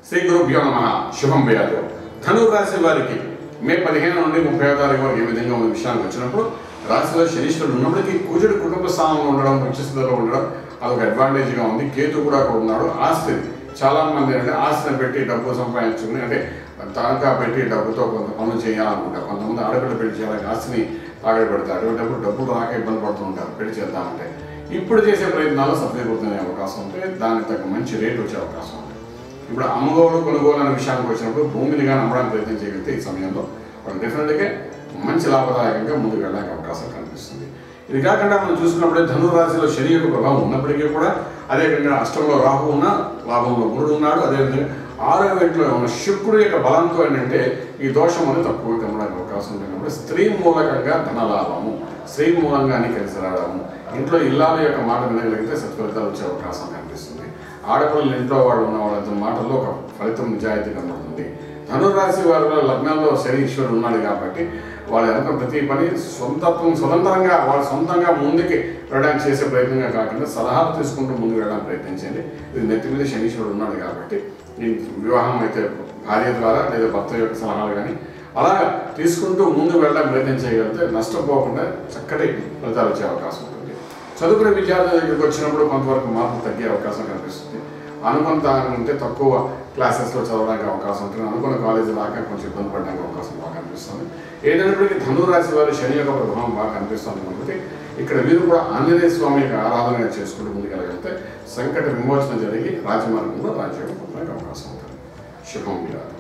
శ్రీ గురుభ్యో నమ శుభం వ్యాధు ధనుర్ రాశి వారికి మే పదిహేను నుండి ముప్పై తారీఖు వరకు ఏ విధంగా ఉన్న విషయానికి వచ్చినప్పుడు రాశిలో శనీశ్వరుడు ఉన్నప్పటికీ కుజుడు కుటుంబ స్థానంలో ఉండడం ఉచ్చస్థితిలో ఉండడం అదొక అడ్వాంటేజ్గా ఉంది కేతు కూడా అక్కడ ఉన్నాడు ఆస్తి చాలా మంది అంటే ఆస్తిని పెట్టి డబ్బు సంపాదించుకుని అంటే తనఖా పెట్టి డబ్బుతో కొంత పనులు చేయాలనుకుంటారు కొంతమంది ఆడపిల్ల పెళ్లి చేయాలని ఆస్తిని తాగడి పెడతారు అటువంటిప్పుడు డబ్బులు రాక ఇబ్బంది పడుతూ ఉంటారు పెళ్లి చేద్దామంటే ఇప్పుడు చేసే ప్రయత్నాలు సఫలీకృతమయ్యే అవకాశం ఉంటే దానికి తగ్గ మంచి రేట్ వచ్చే అవకాశం ఉంది ఇప్పుడు అమ్మగోడు కొనుగోలు అనే విషయానికి వచ్చినప్పుడు భూమిని కానీ అమ్మడానికి ప్రయత్నం చేయగలిగితే ఈ సమయంలో వాళ్ళు డెఫినెట్గా మంచి లాభదాయకంగా ముందుకు వెళ్ళడానికి అవకాశం కనిపిస్తుంది ఇది కాకుండా మనం చూసుకున్నప్పుడే ధనురాశిలో శని యొక్క ప్రభావం ఉన్నప్పటికీ కూడా అదేవిధంగా అష్టంలో రాహు ఉన్న లాభంలో గురుడు ఉన్నాడు అదేవిధంగా ఆరో ఇంట్లో ఉన్న శుక్రుడు యొక్క బలంతో ఏంటంటే ఈ దోషం అనేది తక్కువ కమ్మడానికి అవకాశం ఉంది కాబట్టి స్త్రీ మూలకంగా ధనలాభము స్త్రీ మూలంగానే కలిసి రావడము ఇంట్లో ఇల్లాల యొక్క మాట వినగలిగితే సత్ఫలితాలు వచ్చే అవకాశం కనిపిస్తుంది ఆడపిల్లలు ఇంట్లో వాళ్ళు ఉన్న వాళ్ళ మాటల్లో ఒక ఫలితం నిజాయితీ కనబడుతుంది ధనురాశి వారిలో లగ్నంలో శని ఈశ్వరుడు ఉన్నాడు కాబట్టి వాళ్ళు అనుకున్న ప్రతి పని సొంతత్వం స్వతంత్రంగా వాళ్ళ సొంతంగా ముందుకి వెళ్ళడానికి చేసే ప్రయత్నంగా కాకుండా సలహాలు తీసుకుంటూ ముందుకు వెళ్ళడానికి ప్రయత్నించండి ఇది నెత్తి మీద శనీశ్వరుడు ఉన్నాడు కాబట్టి ఈ వివాహం అయితే భార్య ద్వారా లేదా భర్త యొక్క సలహాలు కానీ అలాగా తీసుకుంటూ ముందుకు వెళ్ళడానికి ప్రయత్నం చేయగలిగితే నష్టపోకుండా చక్కటి ఫలితాలు వచ్చే అవకాశం ఉంటుంది చదువుకునే విద్యార్థుల దగ్గరికి వచ్చినప్పుడు కొంతవరకు మార్పు తగ్గే అవకాశం కనిపిస్తుంది అనుకున్న దానికంటే తక్కువ క్లాసెస్లో చదవడానికి అవకాశం ఉంటుంది అనుకున్న కాలేజీ దాకా కొంచెం ఇబ్బంది పడడానికి అవకాశం బాగా కనిపిస్తుంది ఏదైనప్పటికీ ధనురాశి వారి శని యొక్క ప్రభావం బాగా కనిపిస్తుంది కాబట్టి ఇక్కడ వీరు కూడా ఆంజనేయ స్వామి యొక్క ఆరాధన చేసుకుంటూ ముందుకెళ్ళగలిగితే సంకట విమోచన జరిగి రాజమార్గంలో రాజ్యం పొందడానికి అవకాశం ఉంటుంది శుభం విరాదు